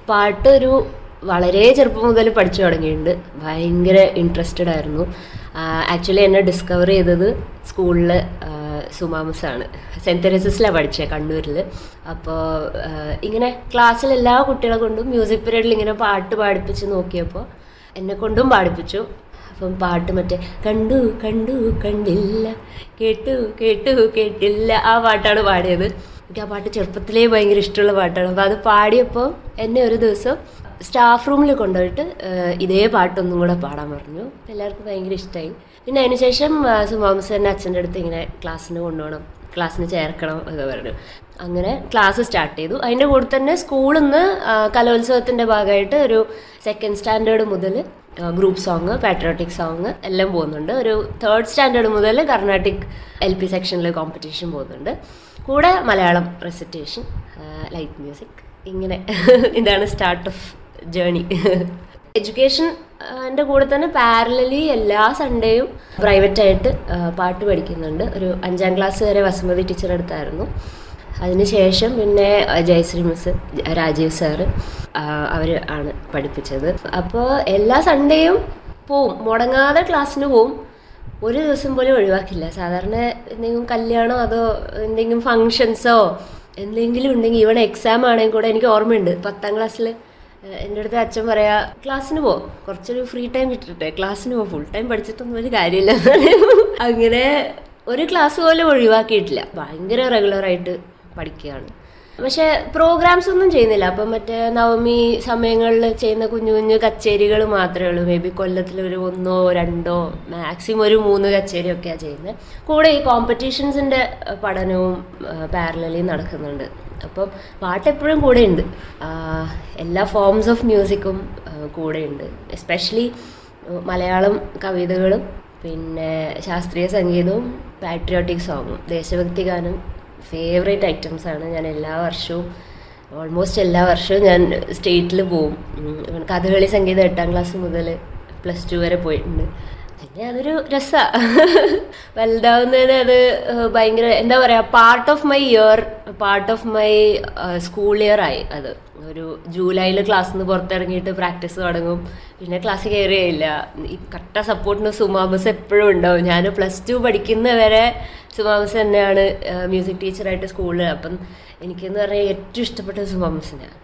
പാട്ട് ഒരു വളരെ ചെറുപ്പം മുതൽ പഠിച്ചു തുടങ്ങിയിട്ടുണ്ട് ഭയങ്കര ഇൻട്രസ്റ്റഡ് ആയിരുന്നു ആക്ച്വലി എന്നെ ഡിസ്കവർ ചെയ്തത് സ്കൂളിൽ സുമാമസ് ആണ് സെൻറ്റ് തെരേസസിലാണ് പഠിച്ചത് കണ്ണൂരിൽ അപ്പോൾ ഇങ്ങനെ ക്ലാസ്സിൽ എല്ലാ കുട്ടികളെ കൊണ്ടും മ്യൂസിക് പീരീഡിൽ ഇങ്ങനെ പാട്ട് പാടിപ്പിച്ച് നോക്കിയപ്പോൾ എന്നെ കൊണ്ടും പാടിപ്പിച്ചു അപ്പം പാട്ട് മറ്റേ കണ്ടു കണ്ടു കണ്ടില്ല കേട്ടു കേട്ടു കേട്ടില്ല ആ പാട്ടാണ് പാടിയത് എനിക്ക് ആ പാട്ട് ചെറുപ്പത്തിലേ ഭയങ്കര ഇഷ്ടമുള്ള പാട്ടാണ് അപ്പോൾ അത് പാടിയപ്പോൾ എന്നെ ഒരു ദിവസം സ്റ്റാഫ് റൂമിൽ കൊണ്ടുപോയിട്ട് ഏഹ്, ഇതേ പാട്ടൊന്നും കൂടെ പാടാൻ പറഞ്ഞു അപ്പോൾ എല്ലാവർക്കും ഭയങ്കര ഇഷ്ടമായി പിന്നെ അതിനുശേഷം സുമാംസ് തന്നെ അച്ഛൻ്റെ അടുത്ത് ഇങ്ങനെ ക്ലാസ്സിന് കൊണ്ടുപോകണം ക്ലാസ്സിന് ചേർക്കണം എന്ന് പറഞ്ഞു അങ്ങനെ ക്ലാസ് സ്റ്റാർട്ട് ചെയ്തു അതിൻ്റെ കൂടെ തന്നെ സ്കൂളിൽ നിന്ന് കലോത്സവത്തിൻ്റെ ഭാഗമായിട്ട് ഒരു സെക്കൻഡ് സ്റ്റാൻഡേർഡ് മുതൽ ഗ്രൂപ്പ് സോങ് പാട്രിയോട്ടിക് സോങ് എല്ലാം പോകുന്നുണ്ട് ഒരു തേർഡ് സ്റ്റാൻഡേർഡ് മുതൽ കർണാട്ടിക് എൽ പി സെക്ഷനിൽ കോമ്പറ്റീഷൻ പോകുന്നുണ്ട് കൂടെ മലയാളം റെസിറ്റേഷൻ ലൈറ്റ് മ്യൂസിക് ഇങ്ങനെ ഇതാണ് സ്റ്റാർട്ട് ഓഫ് ജേണി എഡ്യൂക്കേഷൻ എൻ്റെ കൂടെ തന്നെ പാരലലി എല്ലാ സൺഡേയും പ്രൈവറ്റ് ആയിട്ട് ആ, പാട്ട് പഠിക്കുന്നുണ്ട് ഒരു അഞ്ചാം ക്ലാസ് വരെ വസുമതി ടീച്ചർ അടുത്തായിരുന്നു അതിനുശേഷം പിന്നെ ആ, ജയശ്രീ മിസ് രാജീവ് സാറ് അവർ ആണ് പഠിപ്പിച്ചത് അപ്പോൾ എല്ലാ സൺഡേയും പോവും മുടങ്ങാതെ ക്ലാസ്സിന് പോവും ഒരു ദിവസം പോലും ഒഴിവാക്കില്ല സാധാരണ എന്തെങ്കിലും കല്യാണമോ അതോ എന്തെങ്കിലും ഫങ്ഷൻസോ എന്തെങ്കിലും ഉണ്ടെങ്കിൽ ഇവിടെ എക്സാം ആണെങ്കിൽ കൂടെ എനിക്ക് ഓർമ്മയുണ്ട് പത്താം ക്ലാസ്സിൽ എൻ്റെ അടുത്ത് അച്ഛൻ പറയാ ക്ലാസ്സിന് പോ കുറച്ചൊരു ഫ്രീ ടൈം കിട്ടിട്ടെ ക്ലാസ്സിന് പോ ഫുൾ ടൈം പഠിച്ചിട്ടൊന്നും ഒരു കാര്യമില്ല എന്ന് പറയും. അങ്ങനെ ഒരു ക്ലാസ് പോലും ഒഴിവാക്കിയിട്ടില്ല ഭയങ്കര റെഗുലറായിട്ട് പഠിക്കുകയാണ് പക്ഷെ പ്രോഗ്രാംസ് ഒന്നും ചെയ്യുന്നില്ല അപ്പം മറ്റേ നവമി സമയങ്ങളിൽ ചെയ്യുന്ന കുഞ്ഞു കുഞ്ഞു കച്ചേരികൾ മാത്രമേ ഉള്ളൂ മേ ബി കൊല്ലത്തിൽ ഒരു ഒന്നോ രണ്ടോ മാക്സിമം ഒരു മൂന്ന് കച്ചേരിയൊക്കെയാണ് ചെയ്യുന്നത് കൂടെ ഈ കോമ്പറ്റീഷൻസിൻ്റെ പഠനവും പാരലലി നടക്കുന്നുണ്ട് അപ്പം പാട്ട് എപ്പോഴും കൂടെയുണ്ട് ആഹ് എല്ലാ ഫോംസ് ഓഫ് മ്യൂസിക്കും കൂടെയുണ്ട് എസ്പെഷ്യലി മലയാളം കവിതകളും പിന്നെ ശാസ്ത്രീയ സംഗീതവും പാട്രിയോട്ടിക് സോങ്ങും ദേശഭക്തി ഗാനം ഫേവറേറ്റ് ഐറ്റംസ് ആണ് ഞാൻ എല്ലാ വർഷവും ഓൾമോസ്റ്റ് എല്ലാ വർഷവും ഞാൻ സ്റ്റേറ്റിൽ പോവും ഉം, കഥകളി സംഗീതം എട്ടാം ക്ലാസ് മുതൽ പ്ലസ് ടു വരെ പോയിട്ടുണ്ട് പിന്നെ അതൊരു രസമാണ് വലുതാവുന്നതിന് അത് ഏഹ്, ഭയങ്കര എന്താ പറയുക part of my year part of my school year ആയി അത് ഒരു ജൂലൈയിൽ ക്ലാസ്സിൽ നിന്ന് പുറത്തിറങ്ങിയിട്ട് പ്രാക്ടീസ് തുടങ്ങും പിന്നെ ക്ലാസ് കയറിയില്ല ഈ കട്ട സപ്പോർട്ടിന് സുമാമസ് എപ്പോഴും ഉണ്ടാവും ഞാൻ പ്ലസ് ടു പഠിക്കുന്ന വരെ സുമാമസ് തന്നെയാണ് മ്യൂസിക് ടീച്ചറായിട്ട് സ്കൂളിൽ അപ്പം എനിക്കെന്ന് പറഞ്ഞാൽ ഏറ്റവും ഇഷ്ടപ്പെട്ടത് സുമാമസിനാണ്